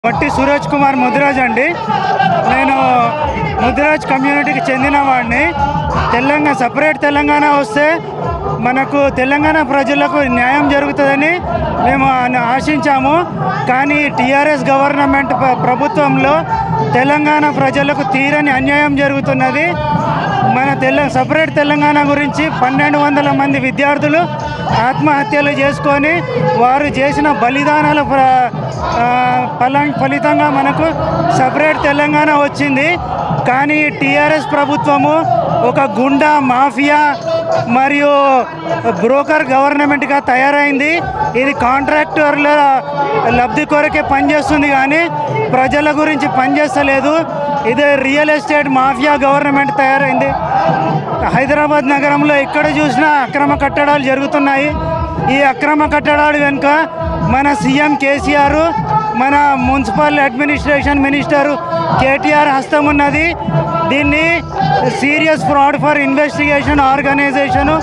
వట్టి సూరజ్ కుమార్ ముదిరాజ్ అండి నేను ముదిరాజ్ కమ్యూనిటీకి చెందిన వాడిని తెలంగాణ సపరేట్ తెలంగాణ వస్తే మనకు తెలంగాణ ప్రజలకు న్యాయం జరుగుతుందని మేము ఆ- ఆశించాము కానీ టీఆర్ఎస్ గవర్నమెంట్ ప్ర- ప్రభుత్వంలో తెలంగాణ ప్రజలకు తీరని అన్యాయం జరుగుతున్నది మన తెల్ల సపరేట్ తెలంగాణ గురించి పన్నెండు వందల మంది విద్యార్థులు ఆత్మహత్యలు చేసుకొని వారు చేసిన బలిదానాల ప్ర- ఆ, ఫలం ఫలితంగా మనకు సపరేట్ తెలంగాణ వచ్చింది కానీ టీఆర్ఎస్ ప్రభుత్వము ఒక గుండా మాఫియా మరియు బ్రోకర్ గవర్నమెంట్గా తయారైంది ఇది కాంట్రాక్టర్ల లబ్ధి కొరకే పనిచేస్తుంది కానీ ప్రజల గురించి పనిచేస్తలేదు ఇది రియల్ ఎస్టేట్ మాఫియా గవర్నమెంట్ తయారైంది హైదరాబాద్ నగరంలో ఎక్కడ చూసినా అక్రమ కట్టడాలు జరుగుతున్నాయి ఈ అక్రమ కట్టడాలు వెనుక మన సీఎం కేసీఆర్ మన మున్సిపల్ అడ్మినిస్ట్రేషన్ మినిస్టర్ కేటీఆర్ హస్తం ఉన్నది దీన్ని serious fraud for investigation organisation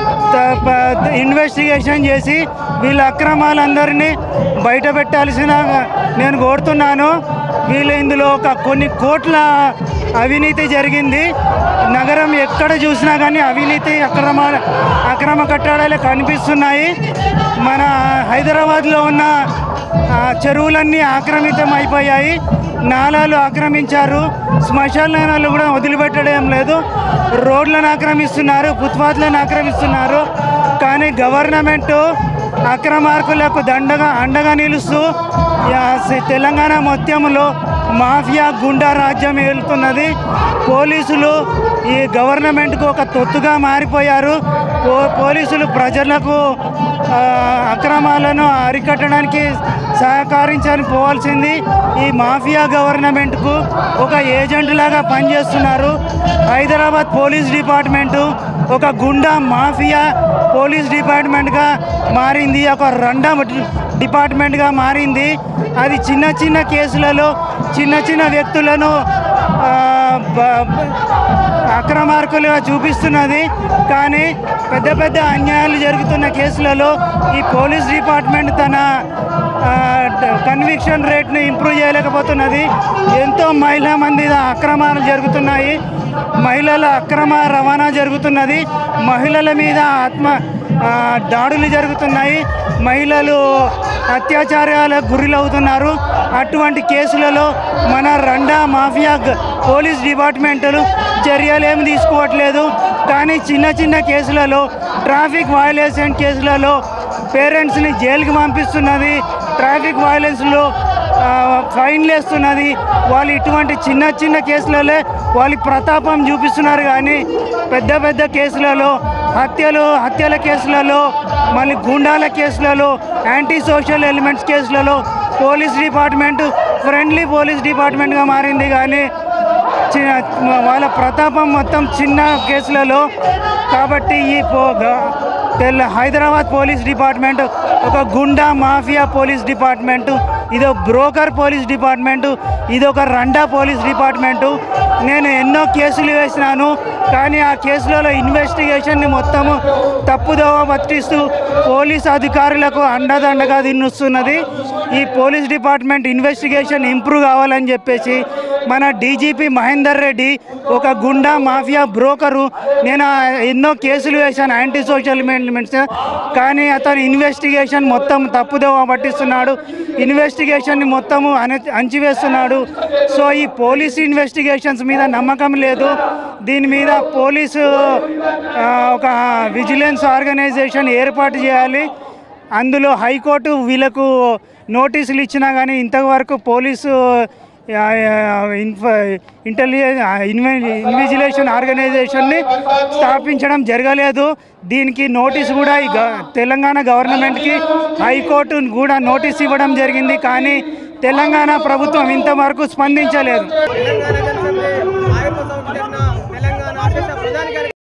investigation చేసి వీళ్ళ అక్రమాలందరినీ బయట పెట్టాల్సిన నేను కోరుతున్నాను వీళ్ళు ఇందులో ఒక కొన్ని కోట్ల అవినీతి జరిగింది నగరం ఎక్కడ చూసినా కానీ అవినీతి అక్రమ అక్రమ కట్టడాలే కనిపిస్తున్నాయి మన హైదరాబాద్లో ఉన్న ఆ, చెరువులన్నీ ఆక్రమితం అయిపోయాయి నాలాలు ఆక్రమించారు శ్మశానాలు కూడా వదిలిపెట్టడం లేదు రోడ్లను ఆక్రమిస్తున్నారు ఫుట్పాత్లను ఆక్రమిస్తున్నారు కానీ గవర్నమెంట్ అక్రమార్కులకు దండగా అండగా నిలుస్తూ యా- సి- తెలంగాణ మొత్తంలో మాఫియా గుండా రాజ్యం ఏలుతున్నది పోలీసులు ఈ గవర్నమెంట్కు ఒక తొత్తుగా మారిపోయారు పో పోలీసులు ప్రజలకు ఆ, అక్రమాలను అరికట్టడానికి సహకరించని పోవాల్సింది ఈ మాఫియా గవర్నమెంట్కు ఒక ఏజెంట్ లాగా పనిచేస్తున్నారు హైదరాబాద్ పోలీస్ డిపార్ట్మెంటు ఒక గుండా మాఫియా పోలీస్ డిపార్ట్మెంట్గా మారింది ఒక రెండా డిపార్ట్మెంట్గా మారింది అది చిన్న చిన్న కేసులలో చిన్న చిన్న వ్యక్తులను ఆ, బ- బ- అక్రమార్కులుగా చూపిస్తున్నది కానీ పెద్ద పెద్ద అన్యాయాలు జరుగుతున్న కేసులలో ఈ పోలీస్ డిపార్ట్మెంట్ తన కన్విక్షన్ రేట్ను ఇంప్రూవ్ చేయలేకపోతున్నది ఎంతో మహిళా మంది అక్రమాలు జరుగుతున్నాయి మహిళల అక్రమ రవాణా జరుగుతున్నది మహిళల మీద ఆత్మ ఆ, దాడులు జరుగుతున్నాయి మహిళలు అత్యాచారాలకు గురిలవుతున్నారు అటువంటి కేసులలో మన రండా మాఫియా గ- పోలీస్ డిపార్ట్మెంట్లు చర్యలు ఏమి తీసుకోవట్లేదు కానీ చిన్న చిన్న కేసులలో ట్రాఫిక్ వయలేషన్ కేసులలో పేరెంట్స్ని జైలుకి పంపిస్తున్నది ట్రాఫిక్ వయలెన్స్లో ఆ, ఫైన్లు వేస్తున్నది వాళ్ళు ఇటువంటి చిన్న చిన్న కేసులలో వాళ్ళ ప్రతాపం చూపిస్తున్నారు కానీ పెద్ద పెద్ద కేసులలో హత్యలు హత్యల కేసులలో మళ్ళీ గుండాల కేసులలో యాంటీ సోషల్ ఎలిమెంట్స్ కేసులలో పోలీస్ డిపార్ట్మెంట్ ఫ్రెండ్లీ పోలీస్ డిపార్ట్మెంట్గా మారింది కానీ చిన్న వాళ్ళ ప్రతాపం మొత్తం చిన్న కేసులలో కాబట్టి ఈ పో గ- తెల్ల హైదరాబాద్ పోలీస్ డిపార్ట్మెంట్ ఒక గుండా మాఫియా పోలీస్ డిపార్ట్మెంటు ఇది ఒక బ్రోకర్ పోలీస్ డిపార్ట్మెంటు ఇది ఒక రండా పోలీస్ డిపార్ట్మెంటు నేను ఎన్నో కేసులు వేసినాను కానీ ఆ కేసులలో ఇన్వెస్టిగేషన్ని మొత్తము తప్పుదోవ పట్టిస్తూ పోలీస్ అధికారులకు అండదండగా దిన్నుస్తున్నది ఈ పోలీస్ డిపార్ట్మెంట్ ఇన్వెస్టిగేషన్ ఇంప్రూవ్ కావాలని చెప్పేసి మన డీజీపీ మహేందర్ రెడ్డి ఒక గుండా మాఫియా బ్రోకరు నేను ఆ ఎన్నో కేసులు వేశాను యాంటీ సోషల్ మెంట్స్ కానీ అతను ఇన్వెస్టిగేషన్ మొత్తం తప్పుదోవ పట్టిస్తున్నాడు ఇన్వెస్టిగేషన్ని మొత్తము అణ అంచివేస్తున్నాడు సో ఈ పోలీస్ ఇన్వెస్టిగేషన్స్ మీద నమ్మకం లేదు దీని మీద పోలీసు ఆ, ఒక విజిలెన్స్ ఆర్గనైజేషన్ ఏర్పాటు చేయాలి అందులో హైకోర్టు వీళ్ళకు నోటీసులు ఇచ్చినా కానీ ఇంతవరకు పోలీసు ఆ, ఆ, ఇన్ఫ ఇంటెలిజెన్స్ ఇన్విజిలేషన్ ఆర్గనైజేషన్ని స్థాపించడం జరగలేదు దీనికి నోటీస్ కూడా ఈ గ- తెలంగాణ గవర్నమెంట్కి హైకోర్టు కూడా నోటీస్ ఇవ్వడం జరిగింది కానీ తెలంగాణ ప్రభుత్వం ఇంతవరకు స్పందించలేదు